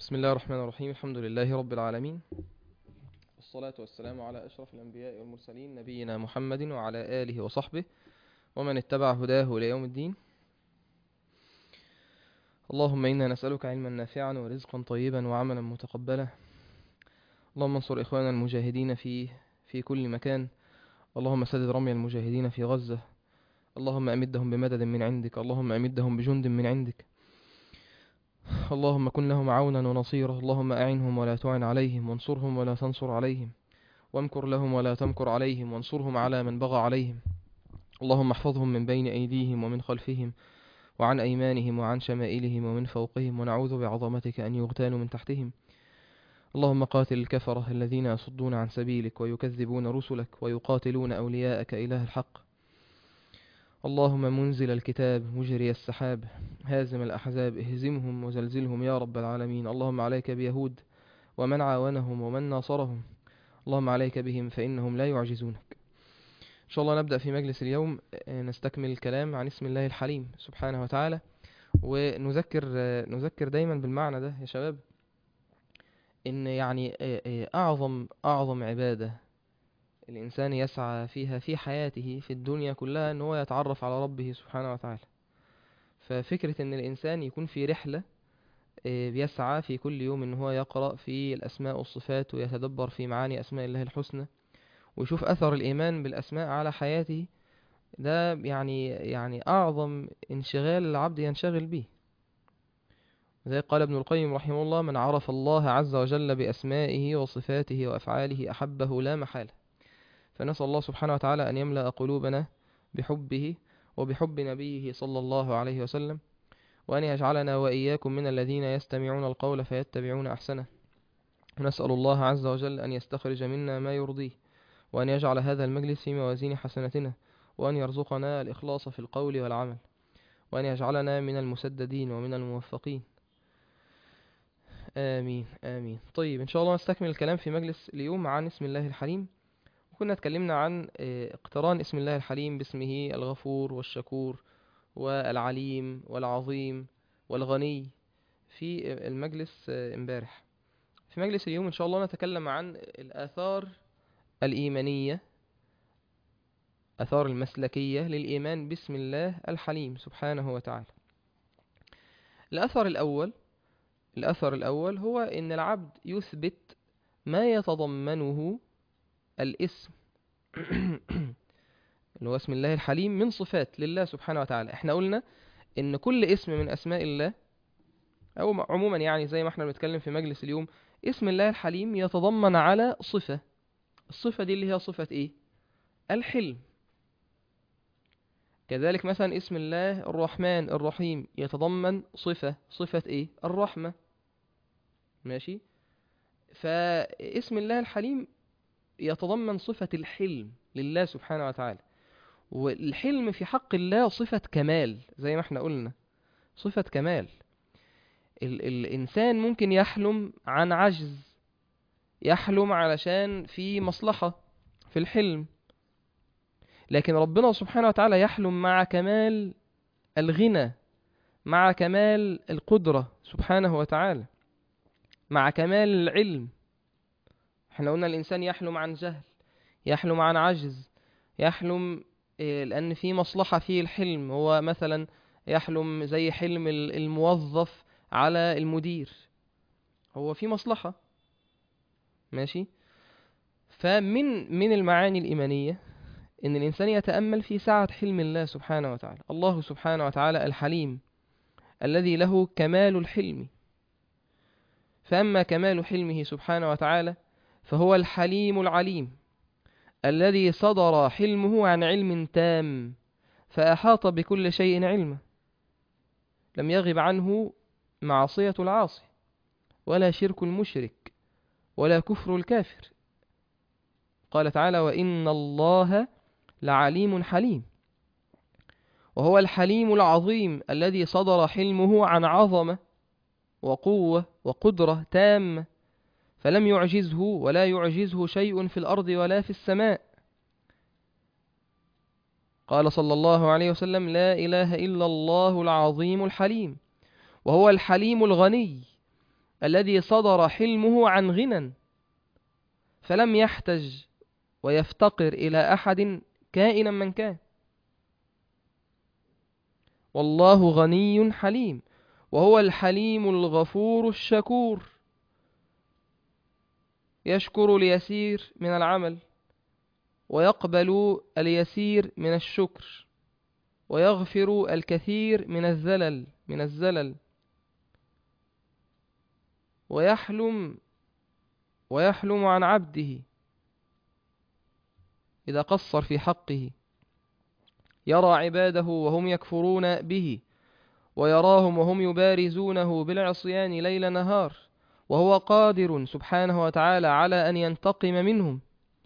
بسم الله الرحمن الرحيم الحمد لله رب العالمين والصلاة والسلام على أشرف الأنبياء والمرسلين نبينا محمد وعلى آله وصحبه ومن اتبع هداه إلى يوم الدين اللهم إنا نسألك علما نافعا ورزقا طيبا وعملا متقبلا اللهم انصر إخواننا المجاهدين في في كل مكان اللهم سدد رمي المجاهدين في غزة اللهم أمدهم بمدد من عندك اللهم أمدهم بجند من عندك اللهم كن لهم عونا ونصيرا اللهم أعنهم ولا تعن عليهم وانصرهم ولا تنصر عليهم وامكر لهم ولا تمكر عليهم وانصرهم على من بغى عليهم اللهم احفظهم من بين أيديهم ومن خلفهم وعن أيمانهم وعن شمائلهم ومن فوقهم ونعوذ بعظمتك أن يغتالوا من تحتهم اللهم قاتل الكفرة الذين يصدون عن سبيلك ويكذبون رسلك ويقاتلون أولياءك إله الحق اللهم منزل الكتاب مجري السحاب هازم الأحزاب اهزمهم وزلزلهم يا رب العالمين اللهم عليك بيهود ومن عاونهم ومن ناصرهم اللهم عليك بهم فإنهم لا يعجزونك إن شاء الله نبدأ في مجلس اليوم نستكمل الكلام عن اسم الله الحليم سبحانه وتعالى ونذكر نذكر دايما بالمعنى ده يا شباب إن يعني أعظم أعظم عبادة الإنسان يسعى فيها في حياته في الدنيا كلها أن هو يتعرف على ربه سبحانه وتعالى ففكرة أن الإنسان يكون في رحلة بيسعى في كل يوم أن هو يقرأ في الأسماء والصفات ويتدبر في معاني أسماء الله الحسنى ويشوف أثر الإيمان بالأسماء على حياته ده يعني يعني أعظم انشغال العبد ينشغل به زي قال ابن القيم رحمه الله من عرف الله عز وجل بأسمائه وصفاته وأفعاله أحبه لا محالة فنسأل الله سبحانه وتعالى أن يملأ قلوبنا بحبه وبحب نبيه صلى الله عليه وسلم وأن يجعلنا وإياكم من الذين يستمعون القول فيتبعون أحسنه ونسأل الله عز وجل أن يستخرج منا ما يرضيه وأن يجعل هذا المجلس في موازين حسنتنا وأن يرزقنا الإخلاص في القول والعمل وأن يجعلنا من المسددين ومن الموفقين آمين آمين طيب إن شاء الله نستكمل الكلام في مجلس اليوم عن اسم الله الحليم كنا اتكلمنا عن اقتران اسم الله الحليم باسمه الغفور والشكور والعليم والعظيم والغني في المجلس امبارح في مجلس اليوم ان شاء الله نتكلم عن الآثار الإيمانية آثار المسلكية للإيمان باسم الله الحليم سبحانه وتعالى الأثر الأول الأثر الأول هو أن العبد يثبت ما يتضمنه الاسم اللي هو اسم الله الحليم من صفات لله سبحانه وتعالى احنا قلنا ان كل اسم من اسماء الله او عموما يعني زي ما احنا بنتكلم في مجلس اليوم اسم الله الحليم يتضمن على صفة الصفة دي اللي هي صفة ايه الحلم كذلك مثلا اسم الله الرحمن الرحيم يتضمن صفة صفة ايه الرحمة ماشي فاسم الله الحليم يتضمن صفة الحلم لله سبحانه وتعالى والحلم في حق الله صفة كمال زي ما احنا قلنا صفة كمال ال الإنسان ممكن يحلم عن عجز يحلم علشان في مصلحة في الحلم لكن ربنا سبحانه وتعالى يحلم مع كمال الغنى مع كمال القدرة سبحانه وتعالى مع كمال العلم احنا قلنا الإنسان يحلم عن جهل يحلم عن عجز يحلم لأن في مصلحة في الحلم هو مثلا يحلم زي حلم الموظف على المدير هو في مصلحة ماشي فمن من المعاني الإيمانية إن الإنسان يتأمل في سعة حلم الله سبحانه وتعالى الله سبحانه وتعالى الحليم الذي له كمال الحلم فأما كمال حلمه سبحانه وتعالى فهو الحليم العليم الذي صدر حلمه عن علم تام فأحاط بكل شيء علما لم يغب عنه معصية العاصي ولا شرك المشرك ولا كفر الكافر قال تعالى وإن الله لعليم حليم وهو الحليم العظيم الذي صدر حلمه عن عظمة وقوة وقدرة تامة فلم يعجزه ولا يعجزه شيء في الأرض ولا في السماء قال صلى الله عليه وسلم لا إله إلا الله العظيم الحليم وهو الحليم الغني الذي صدر حلمه عن غنى فلم يحتج ويفتقر إلى أحد كائنا من كان والله غني حليم وهو الحليم الغفور الشكور يشكر اليسير من العمل ويقبل اليسير من الشكر ويغفر الكثير من الزلل من الزلل ويحلم ويحلم عن عبده إذا قصر في حقه يرى عباده وهم يكفرون به ويراهم وهم يبارزونه بالعصيان ليل نهار وهو قادر سبحانه وتعالى على أن ينتقم منهم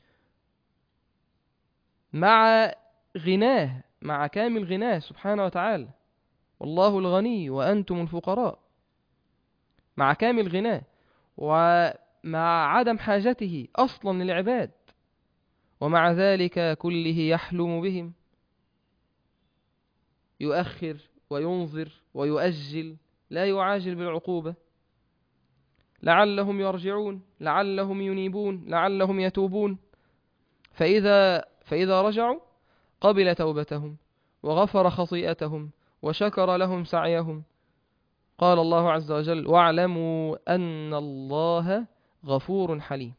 مع غناه مع كامل غناه سبحانه وتعالى والله الغني وأنتم الفقراء مع كامل غناه ومع عدم حاجته أصلا للعباد ومع ذلك كله يحلم بهم يؤخر وينظر ويؤجل لا يعاجل بالعقوبة لعلهم يرجعون لعلهم ينيبون لعلهم يتوبون فإذا فإذا رجعوا قبل توبتهم وغفر خطيئتهم وشكر لهم سعيهم قال الله عز وجل واعلموا أن الله غفور حليم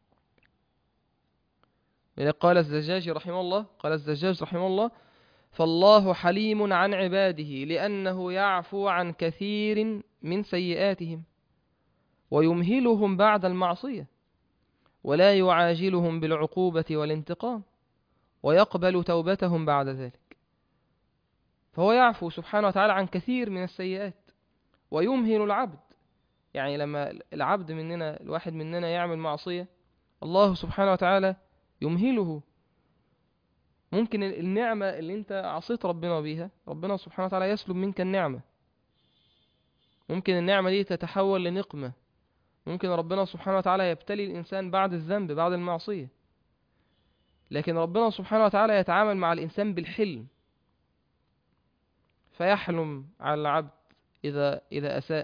قال الزجاج رحمه الله قال الزجاج رحمه الله فالله حليم عن عباده لأنه يعفو عن كثير من سيئاتهم ويمهلهم بعد المعصية ولا يعاجلهم بالعقوبة والانتقام ويقبل توبتهم بعد ذلك فهو يعفو سبحانه وتعالى عن كثير من السيئات ويمهل العبد يعني لما العبد مننا الواحد مننا يعمل معصية الله سبحانه وتعالى يمهله ممكن النعمة اللي انت عصيت ربنا بيها ربنا سبحانه وتعالى يسلب منك النعمة ممكن النعمة دي تتحول لنقمة ممكن ربنا سبحانه وتعالى يبتلي الإنسان بعد الذنب بعد المعصية لكن ربنا سبحانه وتعالى يتعامل مع الإنسان بالحلم فيحلم على العبد إذا, إذا أساء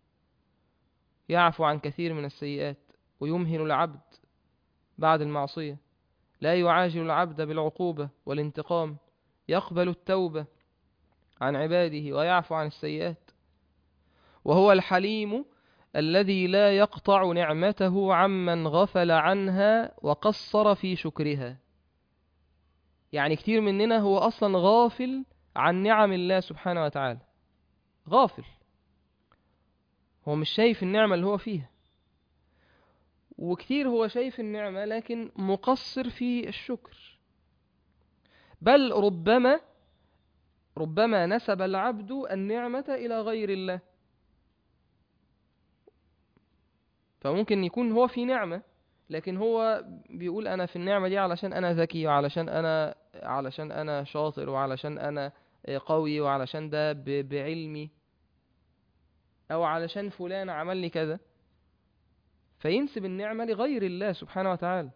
يعفو عن كثير من السيئات ويمهل العبد بعد المعصية لا يعاجل العبد بالعقوبة والانتقام يقبل التوبة عن عباده ويعفو عن السيئات وهو الحليم الذي لا يقطع نعمته عمن غفل عنها وقصر في شكرها يعني كتير مننا هو أصلا غافل عن نعم الله سبحانه وتعالى غافل هو مش شايف النعمة اللي هو فيها وكتير هو شايف النعمة لكن مقصر في الشكر بل ربما ربما نسب العبد النعمة إلى غير الله فممكن يكون هو في نعمة لكن هو بيقول أنا في النعمة دي علشان أنا ذكي وعلشان أنا علشان أنا شاطر وعلشان أنا قوي وعلشان ده بعلمي أو علشان فلان عمل لي كذا فينسب النعمة لغير الله سبحانه وتعالى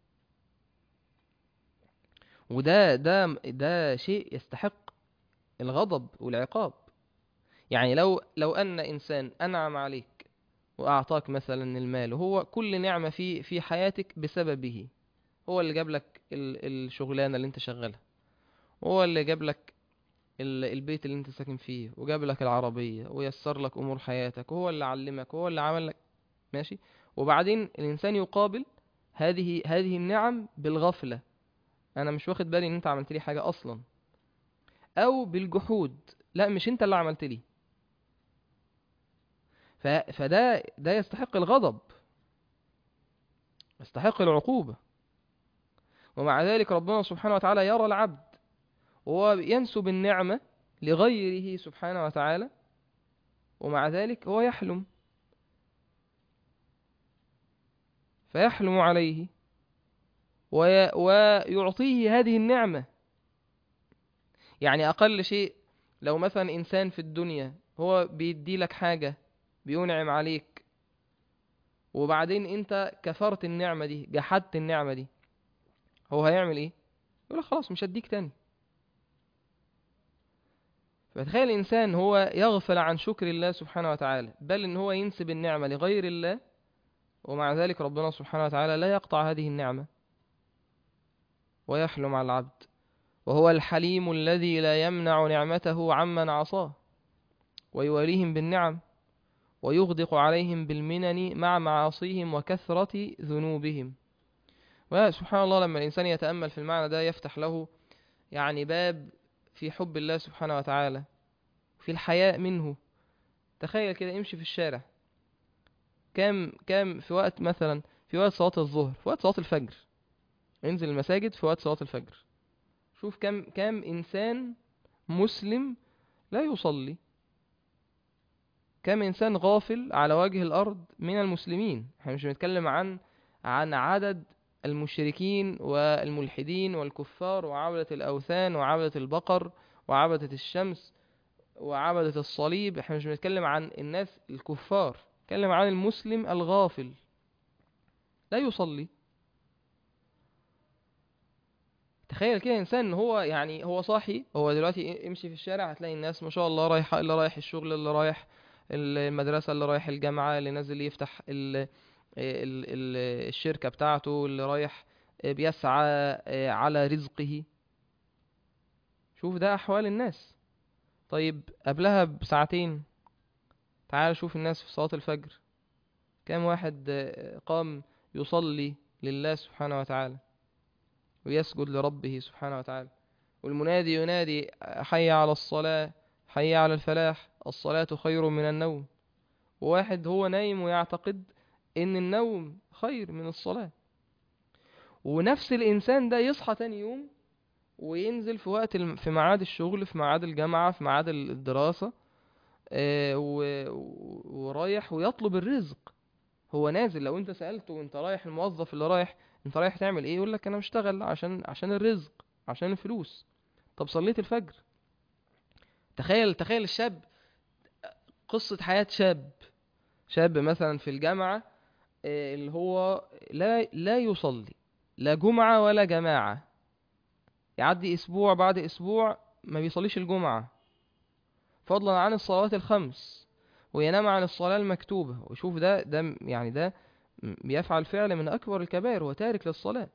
وده ده ده شيء يستحق الغضب والعقاب يعني لو لو أن إنسان أنعم عليك وأعطاك مثلا المال وهو كل نعمة في في حياتك بسببه هو اللي جاب لك الشغلانة اللي انت شغالها هو اللي جاب لك البيت اللي انت ساكن فيه وجاب لك العربية ويسر لك أمور حياتك وهو اللي علمك وهو اللي عمل لك ماشي وبعدين الإنسان يقابل هذه هذه النعم بالغفلة أنا مش واخد بالي إن أنت عملت لي حاجة أصلا أو بالجحود لا مش أنت اللي عملت لي فده ده يستحق الغضب يستحق العقوبة ومع ذلك ربنا سبحانه وتعالى يرى العبد وهو ينسب النعمة لغيره سبحانه وتعالى ومع ذلك هو يحلم فيحلم عليه ويعطيه هذه النعمة يعني أقل شيء لو مثلا إنسان في الدنيا هو بيدي لك حاجة بينعم عليك وبعدين انت كفرت النعمة دي جحدت النعمة دي هو هيعمل ايه يقول لك خلاص مش هديك تاني فتخيل الإنسان هو يغفل عن شكر الله سبحانه وتعالى بل إن هو ينسب النعمة لغير الله ومع ذلك ربنا سبحانه وتعالى لا يقطع هذه النعمة ويحلم على العبد وهو الحليم الذي لا يمنع نعمته عمن عصاه ويواليهم بالنعم ويغدق عليهم بالمنن مع معاصيهم وكثرة ذنوبهم وسبحان الله لما الإنسان يتأمل في المعنى ده يفتح له يعني باب في حب الله سبحانه وتعالى في الحياء منه تخيل كده امشي في الشارع كام كام في وقت مثلا في وقت صلاة الظهر في وقت صلاة الفجر انزل المساجد في وقت صلاة الفجر شوف كم كم إنسان مسلم لا يصلي كم إنسان غافل على وجه الأرض من المسلمين احنا مش بنتكلم عن عن عدد المشركين والملحدين والكفار وعبدة الأوثان وعبدة البقر وعبدة الشمس وعبدة الصليب احنا مش بنتكلم عن الناس الكفار بنتكلم عن المسلم الغافل لا يصلي تخيل كده انسان ان هو يعني هو صاحي هو دلوقتي امشي في الشارع هتلاقي الناس ما شاء الله رايحه اللي رايح الشغل اللي رايح المدرسه اللي رايح الجامعه اللي نازل يفتح ال ال ال الشركه بتاعته اللي رايح بيسعى على رزقه شوف ده احوال الناس طيب قبلها بساعتين تعال شوف الناس في صلاه الفجر كم واحد قام يصلي لله سبحانه وتعالى ويسجد لربه سبحانه وتعالى والمنادي ينادي حي على الصلاة حي على الفلاح الصلاة خير من النوم وواحد هو نايم ويعتقد ان النوم خير من الصلاة ونفس الانسان ده يصحى تاني يوم وينزل في وقت في ميعاد الشغل في ميعاد الجامعة في ميعاد الدراسة ورايح ويطلب الرزق هو نازل لو انت سألته وانت رايح الموظف اللي رايح انت رايح تعمل ايه يقول لك انا بشتغل عشان عشان الرزق عشان الفلوس طب صليت الفجر تخيل تخيل الشاب قصة حياة شاب شاب مثلا في الجامعة اللي هو لا لا يصلي لا جمعة ولا جماعة يعدي اسبوع بعد اسبوع ما بيصليش الجمعة فضلا عن الصلوات الخمس وينام عن الصلاة المكتوبة وشوف ده ده يعني ده بيفعل فعل من أكبر الكبائر وتارك للصلاة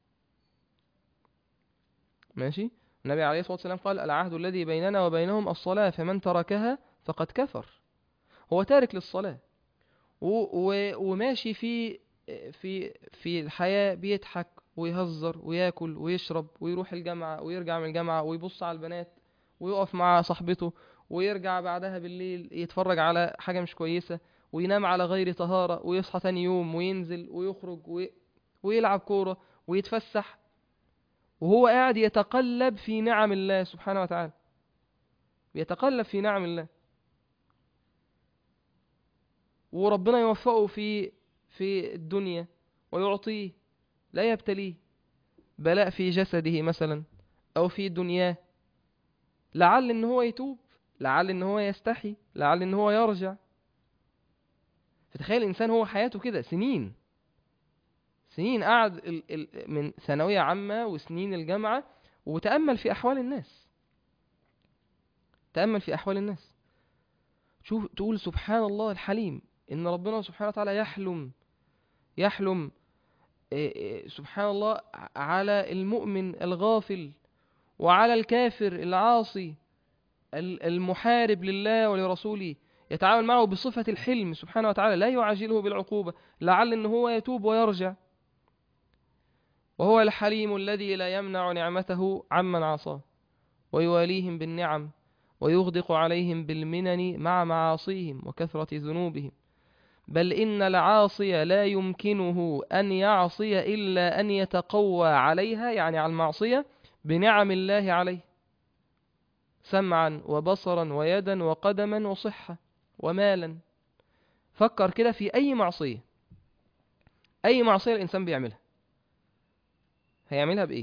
ماشي النبي عليه الصلاة والسلام قال العهد الذي بيننا وبينهم الصلاة فمن تركها فقد كفر هو تارك للصلاة و و وماشي في في في الحياة بيضحك ويهزر وياكل ويشرب ويروح الجامعة ويرجع من الجامعة ويبص على البنات ويقف مع صاحبته ويرجع بعدها بالليل يتفرج على حاجة مش كويسة وينام على غير طهارة ويصحى تاني يوم وينزل ويخرج وي... ويلعب كورة ويتفسح وهو قاعد يتقلب في نعم الله سبحانه وتعالى بيتقلب في نعم الله وربنا يوفقه في في الدنيا ويعطيه لا يبتليه بلاء في جسده مثلا او في دنياه لعل ان هو يتوب لعل ان هو يستحي لعل ان هو يرجع فتخيل الانسان هو حياته كده سنين سنين قعد ال ال من ثانوية عامة وسنين الجامعة وتأمل في أحوال الناس تأمل في أحوال الناس شوف تقول سبحان الله الحليم إن ربنا سبحانه وتعالى يحلم يحلم سبحان الله على المؤمن الغافل وعلى الكافر العاصي المحارب لله ولرسوله يتعامل معه بصفة الحلم سبحانه وتعالى لا يعاجله بالعقوبة لعل إن هو يتوب ويرجع وهو الحليم الذي لا يمنع نعمته عمن عصاه ويواليهم بالنعم ويغدق عليهم بالمنن مع معاصيهم وكثرة ذنوبهم بل إن العاصي لا يمكنه أن يعصي إلا أن يتقوى عليها يعني على المعصية بنعم الله عليه سمعا وبصرا ويدا وقدما وصحة ومالا فكر كده في أي معصية أي معصية الإنسان بيعملها هيعملها بإيه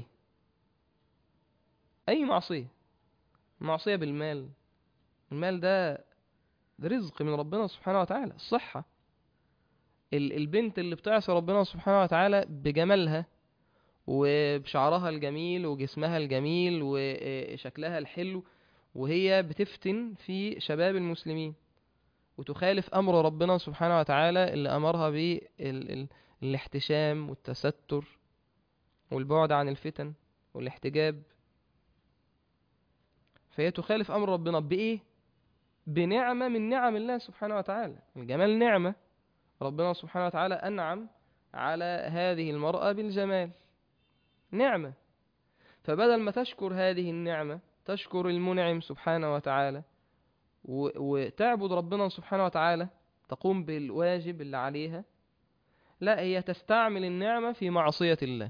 أي معصية معصية بالمال المال ده, ده رزق من ربنا سبحانه وتعالى الصحة البنت اللي بتعصي ربنا سبحانه وتعالى بجمالها وبشعرها الجميل وجسمها الجميل وشكلها الحلو وهي بتفتن في شباب المسلمين وتخالف أمر ربنا سبحانه وتعالى اللي أمرها بالاحتشام والتستر والبعد عن الفتن والاحتجاب فهي تخالف أمر ربنا بإيه؟ بنعمة من نعم الله سبحانه وتعالى الجمال نعمة ربنا سبحانه وتعالى أنعم على هذه المرأة بالجمال نعمة فبدل ما تشكر هذه النعمة تشكر المنعم سبحانه وتعالى وتعبد ربنا سبحانه وتعالى تقوم بالواجب اللي عليها لا هي تستعمل النعمة في معصية الله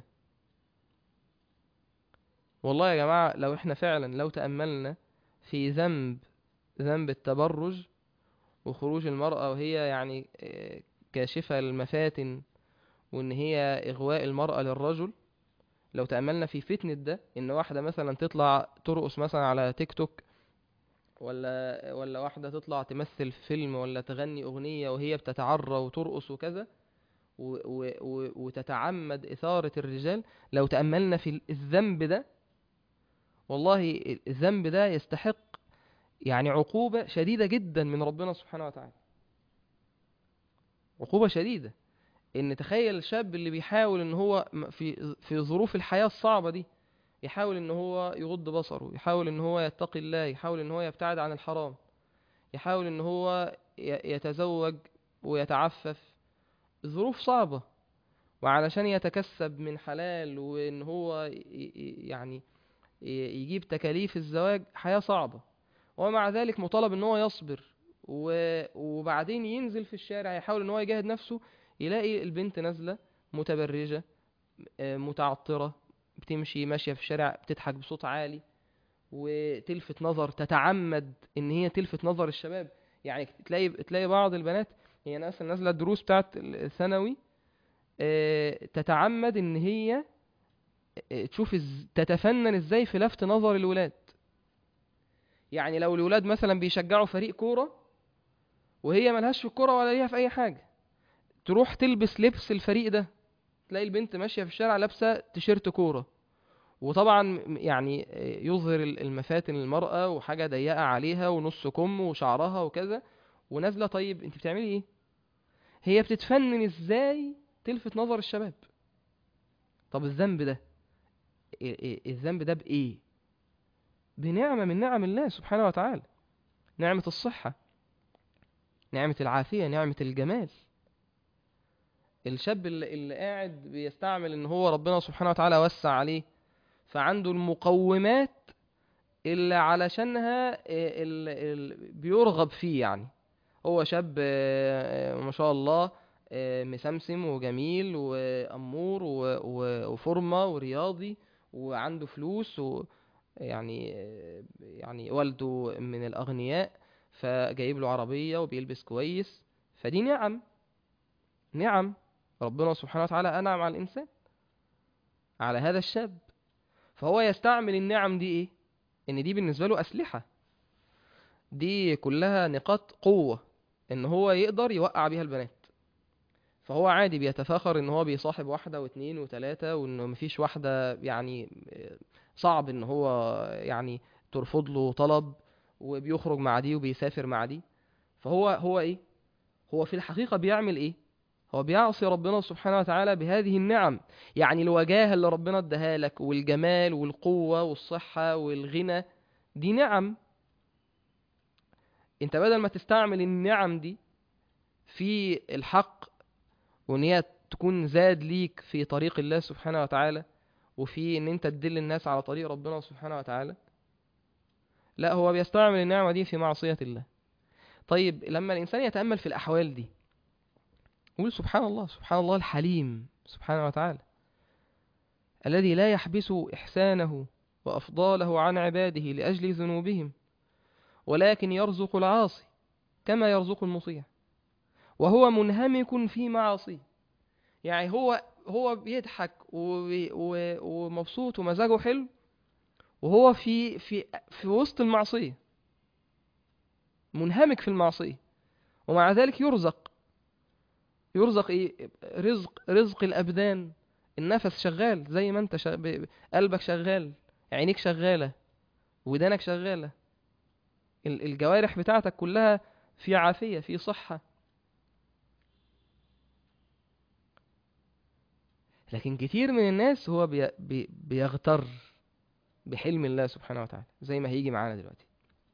والله يا جماعة لو احنا فعلا لو تأملنا في ذنب ذنب التبرج وخروج المرأة وهي يعني آه، كاشفة المفاتن وان هي اغواء المرأة للرجل لو تأملنا في فتنة ده ان واحدة مثلا تطلع ترقص مثلا على تيك توك ولا ولا واحدة تطلع تمثل في فيلم ولا تغني أغنية وهي بتتعرى وترقص وكذا و و و وتتعمد إثارة الرجال لو تأملنا في الذنب ده والله الذنب ده يستحق يعني عقوبة شديدة جدا من ربنا سبحانه وتعالى عقوبة شديدة ان تخيل الشاب اللي بيحاول ان هو في في ظروف الحياة الصعبة دي يحاول ان هو يغض بصره يحاول ان هو يتقي الله يحاول ان هو يبتعد عن الحرام يحاول ان هو يتزوج ويتعفف ظروف صعبة وعلشان يتكسب من حلال وان هو يعني يجيب تكاليف الزواج حياة صعبة ومع ذلك مطالب ان هو يصبر وبعدين ينزل في الشارع يحاول ان هو يجاهد نفسه يلاقي البنت نازلة متبرجة آه، متعطرة بتمشي ماشية في الشارع بتضحك بصوت عالي وتلفت نظر تتعمد ان هي تلفت نظر الشباب يعني تلاقي تلاقي بعض البنات هي مثلا نازله الدروس بتاعت الثانوي آه، تتعمد ان هي آه، تشوف تتفنن ازاي في لفت نظر الولاد يعني لو الولاد مثلا بيشجعوا فريق كوره وهي ملهاش في الكوره ولا ليها في اي حاجه تروح تلبس لبس الفريق ده تلاقي البنت ماشيه في الشارع لابسه تيشيرت كوره وطبعا يعني يظهر المفاتن المرأة وحاجة ضيقة عليها ونص كم وشعرها وكذا ونازلة طيب انت بتعملي ايه هي بتتفنن ازاي تلفت نظر الشباب طب الذنب ده الذنب ده بايه بنعمة من نعم الله سبحانه وتعالى نعمة الصحة نعمة العافية نعمة الجمال الشاب اللي, اللي قاعد بيستعمل ان هو ربنا سبحانه وتعالى وسع عليه فعنده المقومات اللي علشانها اللي بيرغب فيه يعني هو شاب آه، ما شاء الله آه، مسمسم وجميل وأمور وفورمة ورياضي وعنده فلوس و يعني يعني والده من الأغنياء فجايب له عربية وبيلبس كويس فدي نعم نعم ربنا سبحانه وتعالى أنعم على الإنسان على هذا الشاب فهو يستعمل النعم دي إيه؟ إن دي بالنسبة له أسلحة دي كلها نقاط قوة إن هو يقدر يوقع بيها البنات فهو عادي بيتفاخر إن هو بيصاحب واحدة واثنين وثلاثة وإنه مفيش واحدة يعني صعب إن هو يعني ترفض له طلب وبيخرج مع دي وبيسافر مع دي فهو هو إيه؟ هو في الحقيقة بيعمل إيه؟ هو بيعصي ربنا سبحانه وتعالى بهذه النعم يعني الوجاهة اللي ربنا اداها لك والجمال والقوة والصحة والغنى دي نعم انت بدل ما تستعمل النعم دي في الحق وان هي تكون زاد ليك في طريق الله سبحانه وتعالى وفي ان انت تدل الناس على طريق ربنا سبحانه وتعالى لا هو بيستعمل النعمة دي في معصية الله طيب لما الإنسان يتأمل في الأحوال دي قول سبحان الله سبحان الله الحليم سبحانه وتعالى الذي لا يحبس إحسانه وأفضاله عن عباده لأجل ذنوبهم ولكن يرزق العاصي كما يرزق المطيع وهو منهمك في معاصيه يعني هو هو بيضحك ومبسوط ومزاجه حلو وهو في في في وسط المعصيه منهمك في المعصيه ومع ذلك يرزق يرزق ايه رزق رزق الابدان النفس شغال زي ما انت شغ... قلبك شغال عينيك شغاله ودانك شغاله ال- الجوارح بتاعتك كلها في عافية في صحة لكن كتير من الناس هو بي بي بيغتر بحلم الله سبحانه وتعالى زي ما هيجي معانا دلوقتي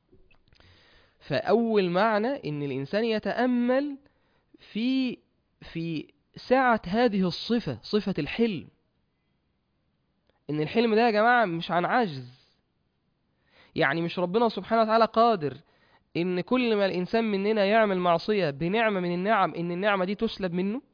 فأول معنى إن الإنسان يتأمل في في سعة هذه الصفة صفة الحلم إن الحلم ده يا جماعة مش عن عجز يعني مش ربنا سبحانه وتعالى قادر إن كل ما الإنسان مننا يعمل معصية بنعمة من النعم إن النعمة دي تسلب منه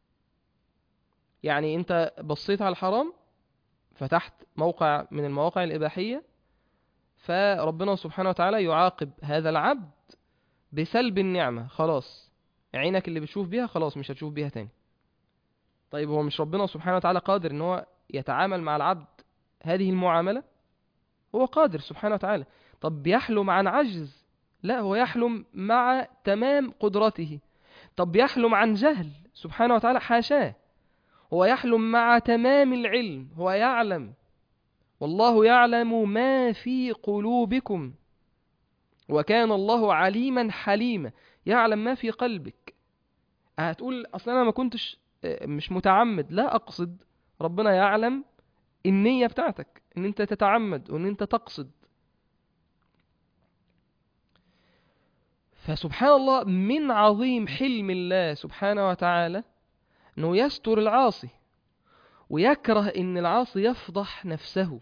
يعني أنت بصيت على الحرام فتحت موقع من المواقع الإباحية فربنا سبحانه وتعالى يعاقب هذا العبد بسلب النعمة خلاص عينك اللي بتشوف بيها خلاص مش هتشوف بيها تاني طيب هو مش ربنا سبحانه وتعالى قادر ان هو يتعامل مع العبد هذه المعاملة هو قادر سبحانه وتعالى طب بيحلم عن عجز لا هو يحلم مع تمام قدرته طب يحلم عن جهل سبحانه وتعالى حاشاه هو يحلم مع تمام العلم هو يعلم والله يعلم ما في قلوبكم وكان الله عليما حليما يعلم ما في قلبك هتقول اصلا انا ما كنتش آه، مش متعمد لا اقصد ربنا يعلم النية بتاعتك ان انت تتعمد وان انت تقصد فسبحان الله من عظيم حلم الله سبحانه وتعالى انه يستر العاصي ويكره ان العاصي يفضح نفسه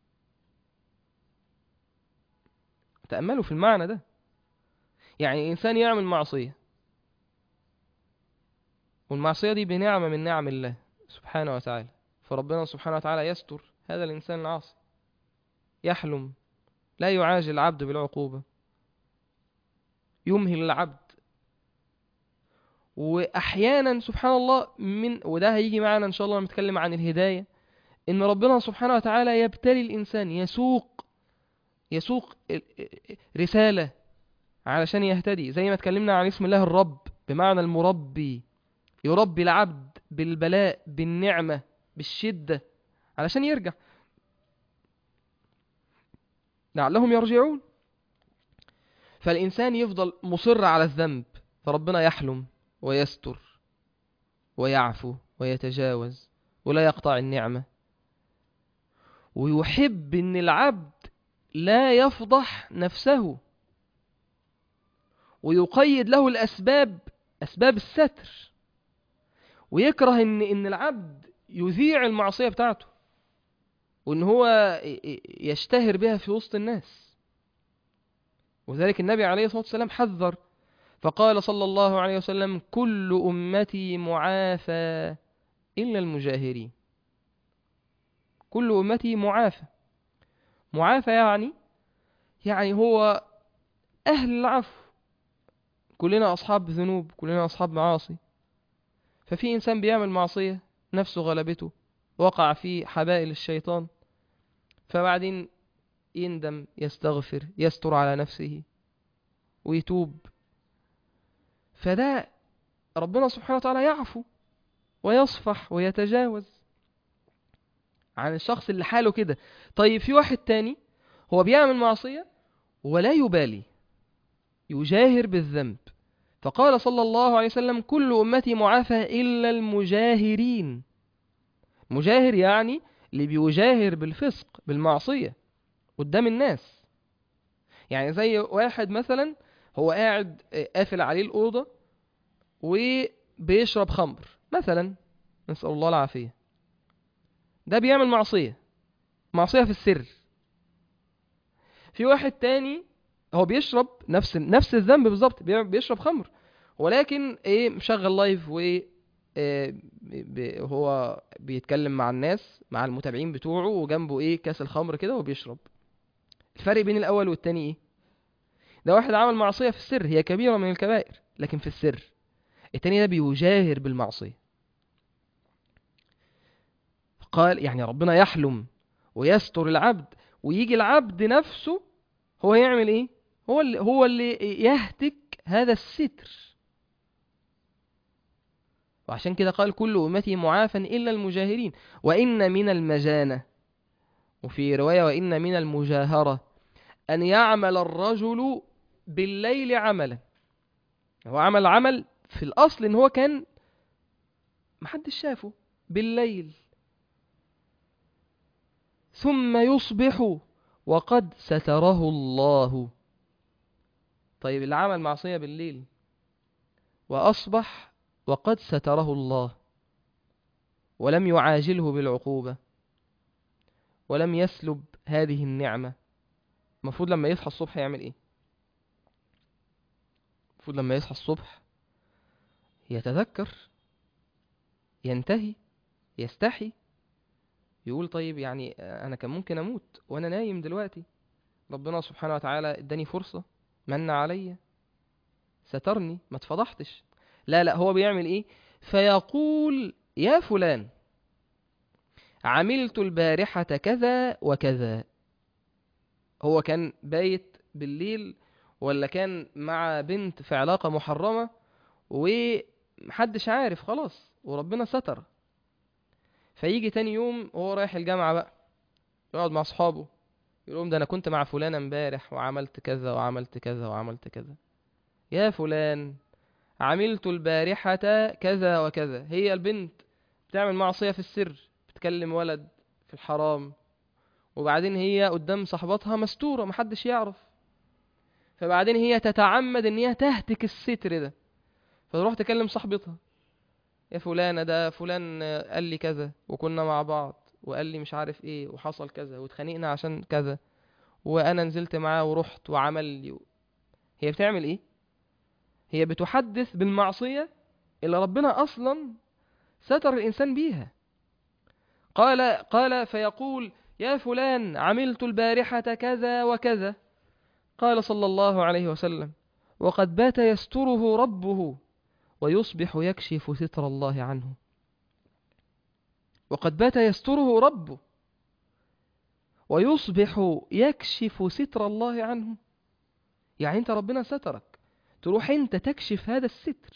تأملوا في المعنى ده يعني إنسان يعمل معصية والمعصية دي بنعمة من نعم الله سبحانه وتعالى فربنا سبحانه وتعالى يستر هذا الإنسان العاصي يحلم لا يعاجل العبد بالعقوبة يمهل العبد وأحيانا سبحان الله من وده هيجي معنا إن شاء الله لما نتكلم عن الهداية إن ربنا سبحانه وتعالى يبتلي الإنسان يسوق يسوق رسالة علشان يهتدي زي ما اتكلمنا عن اسم الله الرب بمعنى المربي يربي العبد بالبلاء بالنعمة بالشدة علشان يرجع لعلهم يرجعون فالإنسان يفضل مصر على الذنب فربنا يحلم ويستر ويعفو ويتجاوز ولا يقطع النعمة ويحب ان العبد لا يفضح نفسه ويقيد له الأسباب أسباب الستر ويكره إن إن العبد يذيع المعصية بتاعته وإن هو يشتهر بها في وسط الناس وذلك النبي عليه الصلاة والسلام حذر فقال صلى الله عليه وسلم كل أمتي معافى إلا المجاهرين كل أمتي معافى معافى يعني يعني هو أهل العفو كلنا أصحاب ذنوب كلنا أصحاب معاصي ففي إنسان بيعمل معصية نفسه غلبته وقع في حبائل الشيطان فبعدين يندم يستغفر يستر على نفسه ويتوب فده ربنا سبحانه وتعالى يعفو ويصفح ويتجاوز عن الشخص اللي حاله كده طيب في واحد تاني هو بيعمل معصية ولا يبالي يجاهر بالذنب فقال صلى الله عليه وسلم كل أمتي معافى إلا المجاهرين مجاهر يعني اللي بيجاهر بالفسق بالمعصية قدام الناس يعني زي واحد مثلا هو قاعد قافل عليه الأوضة وبيشرب خمر مثلا نسأل الله العافية ده بيعمل معصية معصية في السر في واحد تاني هو بيشرب نفس نفس الذنب بالظبط بيشرب خمر ولكن ايه مشغل لايف و إيه هو بيتكلم مع الناس مع المتابعين بتوعه وجنبه ايه كاس الخمر كده وبيشرب الفرق بين الاول والتاني ايه ده واحد عمل معصية في السر هي كبيرة من الكبائر لكن في السر التاني ده بيجاهر بالمعصية قال يعني ربنا يحلم ويستر العبد ويجي العبد نفسه هو يعمل ايه هو اللي هو اللي يهتك هذا الستر وعشان كده قال كل أمتي معافى إلا المجاهرين وإن من المجانة وفي رواية وإن من المجاهرة أن يعمل الرجل بالليل عملا هو عمل عمل في الأصل إن هو كان محدش شافه بالليل ثم يصبح وقد ستره الله طيب اللي عمل معصية بالليل وأصبح وقد ستره الله ولم يعاجله بالعقوبة ولم يسلب هذه النعمة المفروض لما يصحى الصبح يعمل ايه المفروض لما يصحى الصبح يتذكر ينتهي يستحي يقول طيب يعني انا كان ممكن اموت وانا نايم دلوقتي ربنا سبحانه وتعالى اداني فرصة من عليا سترني ما اتفضحتش لا لا هو بيعمل ايه فيقول يا فلان عملت البارحة كذا وكذا هو كان بايت بالليل ولا كان مع بنت في علاقة محرمة ومحدش عارف خلاص وربنا ستر فيجي تاني يوم وهو رايح الجامعة بقى يقعد مع أصحابه يقول لهم ده أنا كنت مع فلانة امبارح وعملت كذا وعملت كذا وعملت كذا يا فلان عملت البارحة كذا وكذا هي البنت بتعمل معصية في السر بتكلم ولد في الحرام وبعدين هي قدام صاحبتها مستورة محدش يعرف فبعدين هي تتعمد ان هي تهتك الستر ده فتروح تكلم صاحبتها يا فلانة ده فلان قال لي كذا وكنا مع بعض وقال لي مش عارف ايه وحصل كذا واتخانقنا عشان كذا وانا نزلت معاه ورحت وعمل لي هي بتعمل ايه هي بتحدث بالمعصية اللي ربنا اصلا ستر الانسان بيها قال قال فيقول يا فلان عملت البارحة كذا وكذا قال صلى الله عليه وسلم وقد بات يستره ربه ويصبح يكشف ستر الله عنه وقد بات يستره ربه ويصبح يكشف ستر الله عنه يعني انت ربنا سترك تروح انت تكشف هذا الستر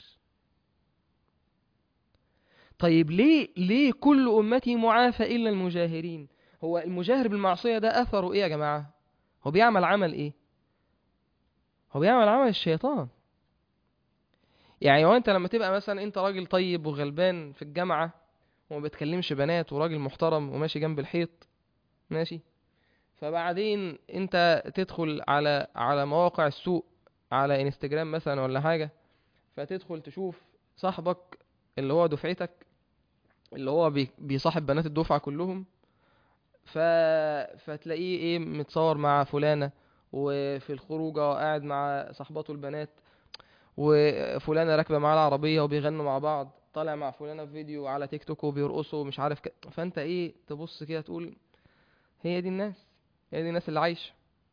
طيب ليه ليه كل امتي معافى الا المجاهرين هو المجاهر بالمعصيه ده اثره ايه يا جماعه هو بيعمل عمل ايه هو بيعمل عمل الشيطان يعني هو انت لما تبقى مثلا انت راجل طيب وغلبان في الجامعه وما بتكلمش بنات وراجل محترم وماشي جنب الحيط ماشي فبعدين انت تدخل على على مواقع السوق على انستجرام مثلا ولا حاجه فتدخل تشوف صاحبك اللي هو دفعتك اللي هو بي- بيصاحب بنات الدفعه كلهم ف... فتلاقيه ايه متصور مع فلانه وفي الخروجه قاعد مع صاحباته البنات وفلانه راكبه معاه العربيه وبيغنوا مع بعض طالع مع فلانه في فيديو على تيك توك وبيرقصوا ومش عارف ك... فانت ايه تبص كده تقول هي دي الناس هي دي الناس اللي عايشه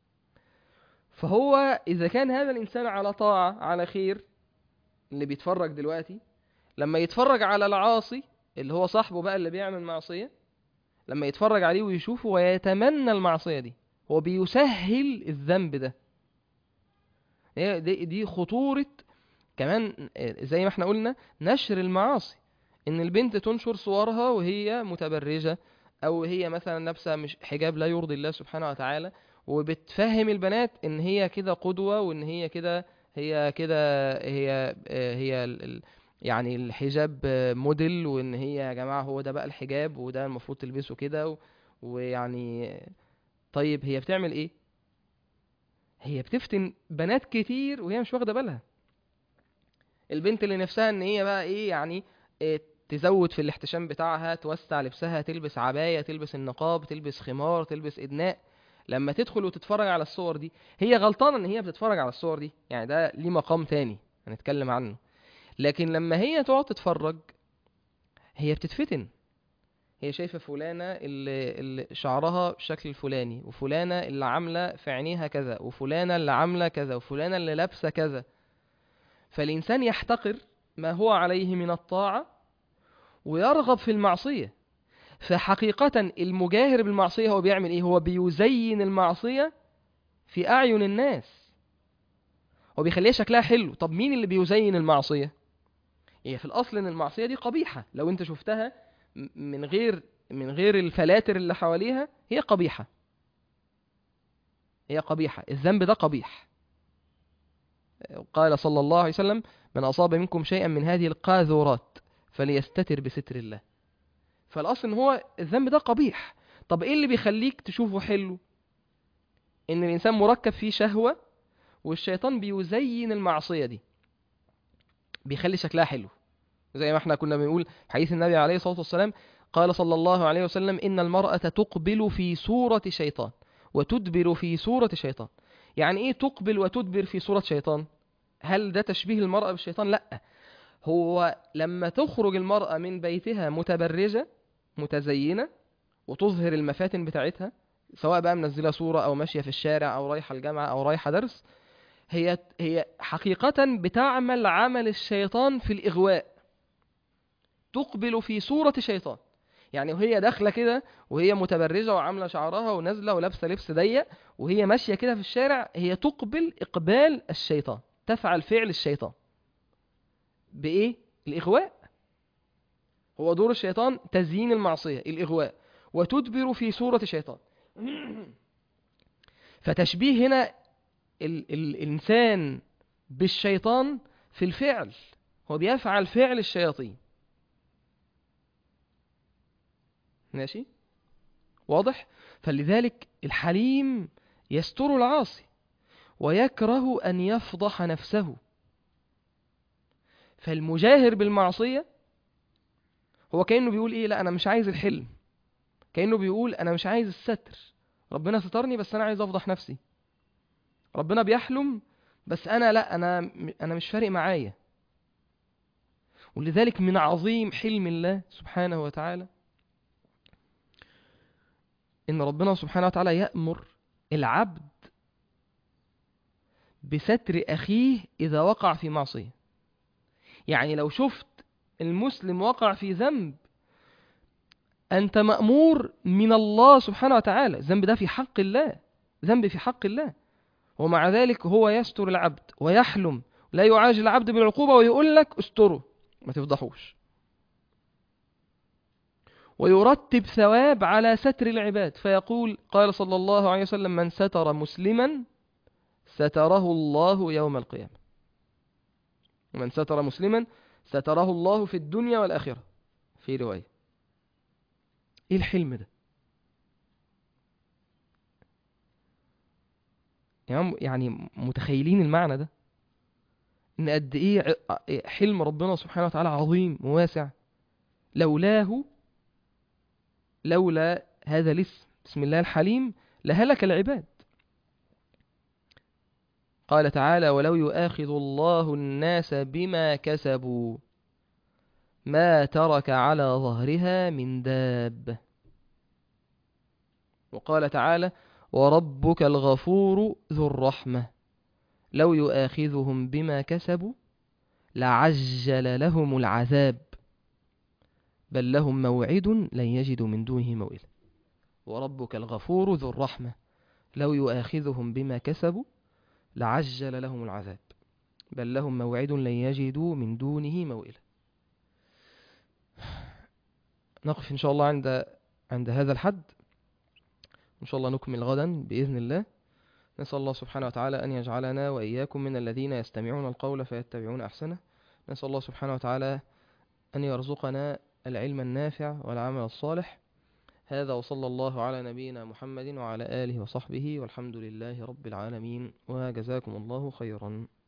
فهو اذا كان هذا الانسان على طاعه على خير اللي بيتفرج دلوقتي لما يتفرج على العاصي اللي هو صاحبه بقى اللي بيعمل معصيه لما يتفرج عليه ويشوفه ويتمنى المعصيه دي هو بيسهل الذنب ده هي دي, دي خطورة كمان زي ما احنا قلنا نشر المعاصي ان البنت تنشر صورها وهي متبرجة او هي مثلا لابسه مش حجاب لا يرضي الله سبحانه وتعالى وبتفهم البنات ان هي كده قدوة وان هي كده هي كده هي هي ال- ال- يعني الحجاب موديل وان هي يا جماعة هو ده بقى الحجاب وده المفروض تلبسه كده و- ويعني طيب هي بتعمل ايه هي بتفتن بنات كتير وهي مش واخده بالها البنت اللي نفسها ان هي بقى ايه يعني إيه تزود في الاحتشام بتاعها توسع لبسها تلبس عباية تلبس النقاب تلبس خمار تلبس إدناء لما تدخل وتتفرج على الصور دي هي غلطانة ان هي بتتفرج على الصور دي يعني ده ليه مقام تاني هنتكلم عنه لكن لما هي تقعد تتفرج هي بتتفتن هي شايفة فلانة اللي, اللي شعرها بالشكل الفلاني وفلانة اللي عاملة في عينيها كذا وفلانة اللي عاملة كذا وفلانة اللي لابسة كذا فالإنسان يحتقر ما هو عليه من الطاعة ويرغب في المعصية فحقيقة المجاهر بالمعصية هو بيعمل ايه هو بيزين المعصية في أعين الناس هو بيخليها شكلها حلو طب مين اللي بيزين المعصية هي في الأصل إن المعصية دي قبيحة لو أنت شفتها م- من غير من غير الفلاتر اللي حواليها هي قبيحة هي قبيحة الذنب ده قبيح قال صلى الله عليه وسلم من أصاب منكم شيئا من هذه القاذورات فليستتر بستر الله فالأصل إن هو الذنب ده قبيح طب إيه اللي بيخليك تشوفه حلو إن الإنسان مركب فيه شهوة والشيطان بيزين المعصية دي بيخلي شكلها حلو زي ما احنا كنا بنقول حديث النبي عليه الصلاة والسلام قال صلى الله عليه وسلم إن المرأة تقبل في صورة شيطان وتدبر في صورة شيطان يعني إيه تقبل وتدبر في صورة شيطان هل ده تشبيه المرأة بالشيطان لا هو لما تخرج المرأة من بيتها متبرجة متزينة وتظهر المفاتن بتاعتها سواء بقى منزلة صورة أو ماشية في الشارع أو رايحة الجامعة أو رايحة درس هي هي حقيقة بتعمل عمل الشيطان في الإغواء تقبل في صورة شيطان يعني وهي داخلة كده وهي متبرجة وعاملة شعرها ونازلة ولابسة لبس ضيق وهي ماشية كده في الشارع هي تقبل إقبال الشيطان تفعل فعل الشيطان بإيه؟ الإغواء هو دور الشيطان تزيين المعصية الإغواء وتدبر في صورة شيطان فتشبيه هنا ال الإنسان بالشيطان في الفعل هو بيفعل فعل الشياطين ماشي واضح فلذلك الحليم يستر العاصي ويكره أن يفضح نفسه فالمجاهر بالمعصية هو كأنه بيقول إيه لا أنا مش عايز الحلم كأنه بيقول أنا مش عايز الستر ربنا سترني بس أنا عايز أفضح نفسي ربنا بيحلم بس أنا لا أنا أنا مش فارق معايا ولذلك من عظيم حلم الله سبحانه وتعالى إن ربنا سبحانه وتعالى يأمر العبد بستر أخيه إذا وقع في معصية يعني لو شفت المسلم وقع في ذنب أنت مأمور من الله سبحانه وتعالى الذنب ده في حق الله ذنب في حق الله ومع ذلك هو يستر العبد ويحلم لا يعاجل العبد بالعقوبة ويقول لك استره ما تفضحوش ويرتب ثواب على ستر العباد فيقول قال صلى الله عليه وسلم من ستر مسلما ستره الله يوم القيامة من ستر مسلما ستره الله في الدنيا والآخرة في رواية ايه الحلم ده يعني متخيلين المعنى ده ان قد ايه حلم ربنا سبحانه وتعالى عظيم وواسع لولاه لولا هذا الاسم بسم الله الحليم لهلك العباد قال تعالى ولو يؤاخذ الله الناس بما كسبوا ما ترك على ظهرها من داب وقال تعالى وربك الغفور ذو الرحمة لو يؤاخذهم بما كسبوا لعجل لهم العذاب بل لهم موعد لن يجدوا من دونه موئلا وربك الغفور ذو الرحمة لو يؤاخذهم بما كسبوا لعجل لهم العذاب بل لهم موعد لن يجدوا من دونه موئلا نقف إن شاء الله عند عند هذا الحد إن شاء الله نكمل غدا بإذن الله نسأل الله سبحانه وتعالى أن يجعلنا وإياكم من الذين يستمعون القول فيتبعون أحسنه نسأل الله سبحانه وتعالى أن يرزقنا العلم النافع والعمل الصالح هذا وصلى الله على نبينا محمد وعلى آله وصحبه والحمد لله رب العالمين وجزاكم الله خيرا